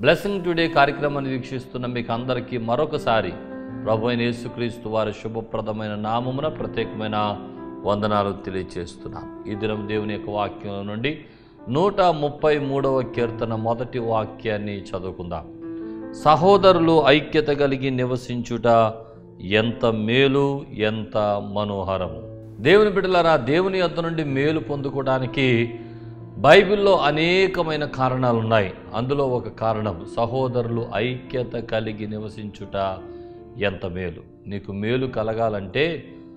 blessing today కార్యక్రమాన్ని వీక్షిస్తున్న మీకు అందరికీ మరొకసారి ప్రభు అయిన యేసుక్రీస్తు వారి శుభప్రదమైన నామమున ప్రత్యేకమైన వందనాలు తెలియచేస్తున్నాం ఈ దినం దేవుని యొక్క వాక్యం నుండి నూట ముప్పై మూడవ కీర్తన మొదటి వాక్యాన్ని చదువుకుందాం సహోదరులు ఐక్యత కలిగి నివసించుట ఎంత మేలు ఎంత మనోహరము దేవుని బిడ్డలారా దేవుని యొద్ద నుండి మేలు పొందుకోవడానికి బైబిల్లో అనేకమైన కారణాలు ఉన్నాయి అందులో ఒక కారణం సహోదరులు ఐక్యత కలిగి నివసించుట ఎంత మేలు నీకు మేలు కలగాలంటే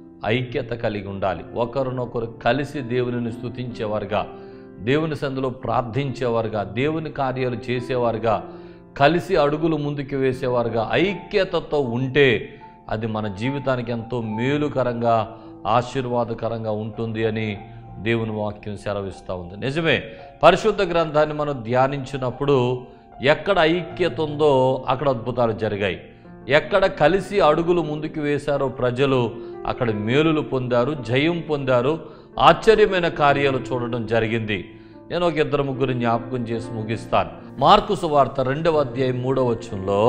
ఐక్యత కలిగి ఉండాలి ఒకరినొకరు కలిసి దేవునిని స్తుతించేవారుగా దేవుని సందులో ప్రార్థించేవారుగా దేవుని కార్యాలు చేసేవారుగా కలిసి అడుగులు ముందుకు వేసేవారుగా ఐక్యతతో ఉంటే అది మన జీవితానికి ఎంతో మేలుకరంగా ఆశీర్వాదకరంగా ఉంటుంది అని దేవుని వాక్యం సెలవిస్తూ ఉంది నిజమే పరిశుద్ధ గ్రంథాన్ని మనం ధ్యానించినప్పుడు ఎక్కడ ఐక్యత ఉందో అక్కడ అద్భుతాలు జరిగాయి ఎక్కడ కలిసి అడుగులు ముందుకు వేశారో ప్రజలు అక్కడ మేలులు పొందారు జయం పొందారు ఆశ్చర్యమైన కార్యాలు చూడడం జరిగింది నేను ఒక ఇద్దరు ముగ్గురు జ్ఞాపకం చేసి ముగిస్తాను మార్కు సువార్త రెండవ అధ్యాయం మూడవ వచనంలో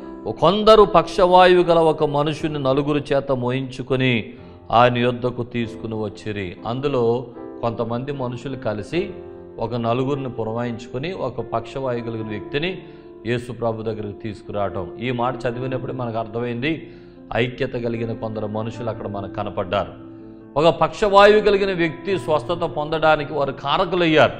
కొందరు పక్షవాయువు గల ఒక మనుషుని నలుగురు చేత మోయించుకొని ఆయన యొద్దకు తీసుకుని వచ్చిరి అందులో కొంతమంది మనుషులు కలిసి ఒక నలుగురిని పురమాయించుకొని ఒక పక్షవాయు కలిగిన వ్యక్తిని యేసు ప్రభు దగ్గరికి తీసుకురావటం ఈ మాట చదివినప్పుడు మనకు అర్థమైంది ఐక్యత కలిగిన కొందరు మనుషులు అక్కడ మనకు కనపడ్డారు ఒక పక్షవాయువు కలిగిన వ్యక్తి స్వస్థత పొందడానికి వారు కారకులయ్యారు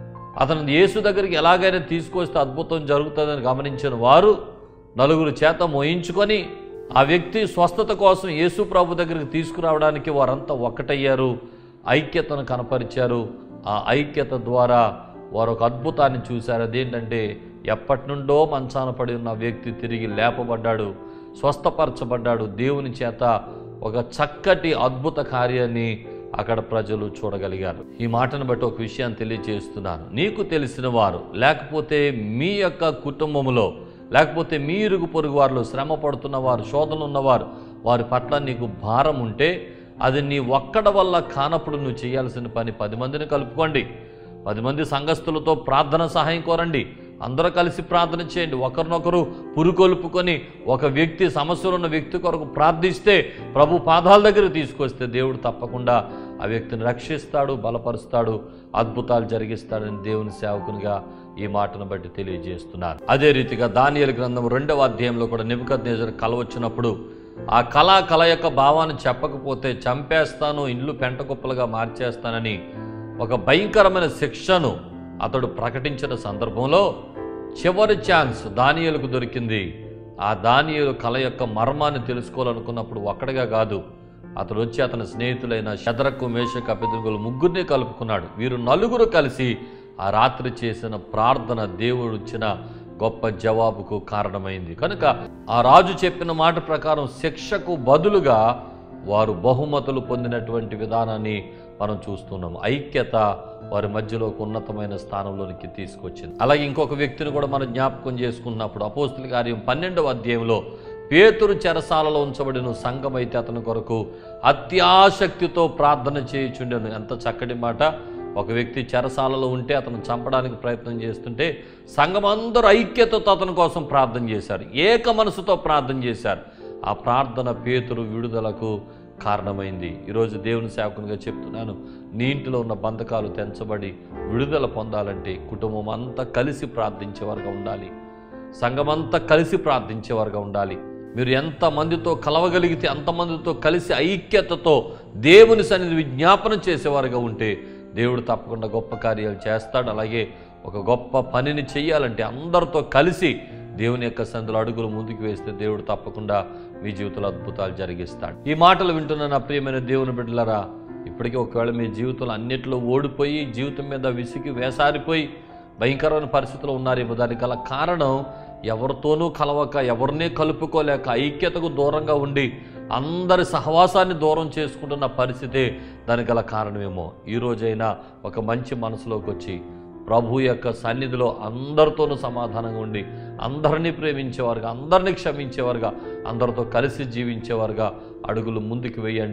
అతను యేసు దగ్గరికి ఎలాగైనా తీసుకొస్తే అద్భుతం జరుగుతుందని గమనించిన వారు నలుగురు చేత మోయించుకొని ఆ వ్యక్తి స్వస్థత కోసం యేసు ప్రభు దగ్గరికి తీసుకురావడానికి వారంతా ఒక్కటయ్యారు ఐక్యతను కనపరిచారు ఆ ఐక్యత ద్వారా వారు ఒక అద్భుతాన్ని చూశారు అదేంటంటే ఎప్పటి నుండో మంచాన పడి ఉన్న వ్యక్తి తిరిగి లేపబడ్డాడు స్వస్థపరచబడ్డాడు దేవుని చేత ఒక చక్కటి అద్భుత కార్యాన్ని అక్కడ ప్రజలు చూడగలిగారు ఈ మాటను బట్టి ఒక విషయాన్ని తెలియజేస్తున్నాను నీకు తెలిసిన వారు లేకపోతే మీ యొక్క కుటుంబంలో లేకపోతే మీ ఇరుగు పొరుగు వారిలో శ్రమ పడుతున్న వారు శోధనలు ఉన్నవారు వారి పట్ల నీకు భారం ఉంటే అది నీ ఒక్కడ వల్ల కానప్పుడు నువ్వు చేయాల్సిన పని పది మందిని కలుపుకోండి పది మంది సంఘస్థులతో ప్రార్థన సహాయం కోరండి అందరూ కలిసి ప్రార్థన చేయండి ఒకరినొకరు పురుకొల్పుకొని ఒక వ్యక్తి సమస్యలు ఉన్న వ్యక్తి కొరకు ప్రార్థిస్తే ప్రభు పాదాల దగ్గర తీసుకొస్తే దేవుడు తప్పకుండా ఆ వ్యక్తిని రక్షిస్తాడు బలపరుస్తాడు అద్భుతాలు జరిగిస్తాడని దేవుని సేవకునిగా ఈ మాటను బట్టి తెలియజేస్తున్నారు అదే రీతిగా దానియలు గ్రంథం రెండవ అధ్యాయంలో కూడా నిపుకత్ కల వచ్చినప్పుడు ఆ కళ కళ యొక్క భావాన్ని చెప్పకపోతే చంపేస్తాను ఇల్లు పెంటకుప్పలుగా మార్చేస్తానని ఒక భయంకరమైన శిక్షను అతడు ప్రకటించిన సందర్భంలో చివరి ఛాన్స్ దానియలకు దొరికింది ఆ దానియలు కళ యొక్క మర్మాన్ని తెలుసుకోవాలనుకున్నప్పుడు ఒక్కడిగా కాదు అతడు వచ్చి అతని స్నేహితులైన శదరకు మేషక అభ్యర్థులు ముగ్గురిని కలుపుకున్నాడు వీరు నలుగురు కలిసి ఆ రాత్రి చేసిన ప్రార్థన దేవుడు ఇచ్చిన గొప్ప జవాబుకు కారణమైంది కనుక ఆ రాజు చెప్పిన మాట ప్రకారం శిక్షకు బదులుగా వారు బహుమతులు పొందినటువంటి విధానాన్ని మనం చూస్తున్నాం ఐక్యత వారి మధ్యలో ఒక ఉన్నతమైన స్థానంలోనికి తీసుకొచ్చింది అలాగే ఇంకొక వ్యక్తిని కూడా మనం జ్ఞాపకం చేసుకున్నప్పుడు అపోస్తుల కార్యం పన్నెండవ అధ్యాయంలో పేతురు చెరసాలలో ఉంచబడిన సంఘం అయితే అతని కొరకు అత్యాసక్తితో ప్రార్థన చేయుచుండెను ఎంత చక్కటి మాట ఒక వ్యక్తి చెరసాలలో ఉంటే అతను చంపడానికి ప్రయత్నం చేస్తుంటే సంఘం అందరూ ఐక్యతతో అతని కోసం ప్రార్థన చేశారు ఏక మనసుతో ప్రార్థన చేశారు ఆ ప్రార్థన పేతురు విడుదలకు కారణమైంది ఈరోజు దేవుని సేవకునిగా చెప్తున్నాను నీ ఇంటిలో ఉన్న బంధకాలు తెంచబడి విడుదల పొందాలంటే కుటుంబం అంతా కలిసి ప్రార్థించేవారుగా ఉండాలి సంఘమంతా కలిసి ప్రార్థించేవారుగా ఉండాలి మీరు ఎంతమందితో కలవగలిగితే అంతమందితో కలిసి ఐక్యతతో దేవుని సన్నిధి విజ్ఞాపన చేసేవారుగా ఉంటే దేవుడు తప్పకుండా గొప్ప కార్యాలు చేస్తాడు అలాగే ఒక గొప్ప పనిని చెయ్యాలంటే అందరితో కలిసి దేవుని యొక్క సందులో అడుగులు ముందుకు వేస్తే దేవుడు తప్పకుండా మీ జీవితంలో అద్భుతాలు జరిగిస్తాడు ఈ మాటలు వింటున్న నా ప్రియమైన దేవుని బిడ్డలరా ఇప్పటికీ ఒకవేళ మీ జీవితంలో అన్నిట్లో ఓడిపోయి జీవితం మీద విసిగి వేసారిపోయి భయంకరమైన పరిస్థితిలో ఉన్నారేమో దానికి గల కారణం ఎవరితోనూ కలవక ఎవరినే కలుపుకోలేక ఐక్యతకు దూరంగా ఉండి అందరి సహవాసాన్ని దూరం చేసుకుంటున్న పరిస్థితే దానికి గల కారణమేమో ఈ రోజైనా ఒక మంచి మనసులోకి వచ్చి ప్రభు యొక్క సన్నిధిలో అందరితోనూ సమాధానంగా ఉండి అందరినీ ప్రేమించేవారుగా అందరినీ క్షమించేవారుగా అందరితో కలిసి జీవించేవారుగా అడుగులు ముందుకు వేయండి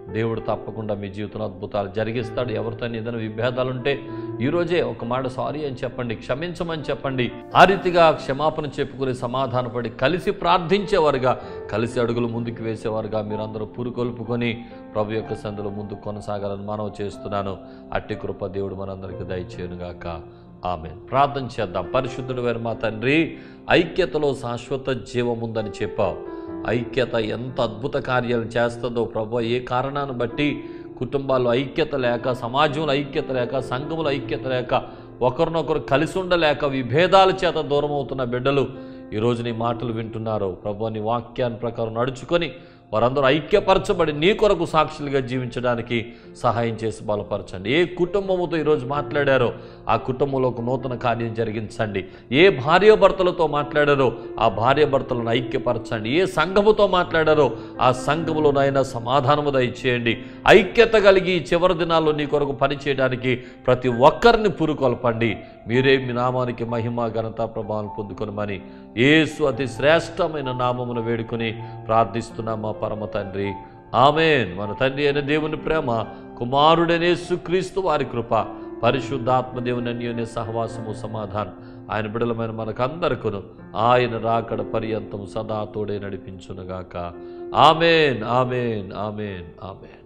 దేవుడు తప్పకుండా మీ జీవితంలో అద్భుతాలు జరిగిస్తాడు ఎవరితో ఏదైనా విభేదాలు ఉంటే ఈరోజే ఒక మాట సారీ అని చెప్పండి క్షమించమని చెప్పండి ఆ రీతిగా క్షమాపణ చెప్పుకుని సమాధానపడి కలిసి ప్రార్థించేవారుగా కలిసి అడుగులు ముందుకు వేసేవారుగా మీరందరూ పురుకొల్పుకొని ప్రభు యొక్క సందులో ముందుకు కొనసాగాలని మనవి చేస్తున్నాను అట్టి కృప దేవుడు మనందరికీ దయచేయునుగాక ఆమె ప్రార్థన చేద్దాం పరిశుద్ధుడు వేరు మా తండ్రి ఐక్యతలో శాశ్వత జీవం ఉందని చెప్పావు ఐక్యత ఎంత అద్భుత కార్యాలు చేస్తుందో ప్రభు ఏ కారణాన్ని బట్టి కుటుంబాల్లో ఐక్యత లేక సమాజంలో ఐక్యత లేక సంఘములో ఐక్యత లేక ఒకరినొకరు కలిసి ఉండలేక విభేదాల చేత దూరం అవుతున్న బిడ్డలు ఈరోజు నీ మాటలు వింటున్నారు ప్రభు నీ వాక్యాన్ని ప్రకారం నడుచుకొని వారందరూ ఐక్యపరచబడి నీ కొరకు సాక్షులుగా జీవించడానికి సహాయం చేసి బలపరచండి ఏ కుటుంబముతో ఈరోజు మాట్లాడారో ఆ కుటుంబంలో ఒక నూతన కార్యం జరిగించండి ఏ భార్యాభర్తలతో మాట్లాడారో ఆ భార్యాభర్తలను ఐక్యపరచండి ఏ సంఘముతో మాట్లాడారో ఆ సంఘములోనైనా సమాధానము దయచేయండి ఐక్యత కలిగి ఈ చివరి దినాల్లో నీ కొరకు పనిచేయడానికి ప్రతి ఒక్కరిని పురుకొల్పండి మీరే మీ నామానికి మహిమ ఘనత ప్రభావం పొందుకొనమని యేసు అతి శ్రేష్టమైన నామమును వేడుకొని ప్రార్థిస్తున్నాం మా పరమ తండ్రి ఆమెన్ మన తండ్రి అయిన దేవుని ప్రేమ కుమారుడనే సుక్రీస్తు వారి కృప పరిశుద్ధాత్మ దేవుని అన్యోన్య సహవాసము సమాధానం ఆయన బిడలమైన మనకందరికను ఆయన రాకడ పర్యంతం సదా తోడే నడిపించునుగాక ఆమెన్ ఆమెన్ ఆమెన్ ఆమెన్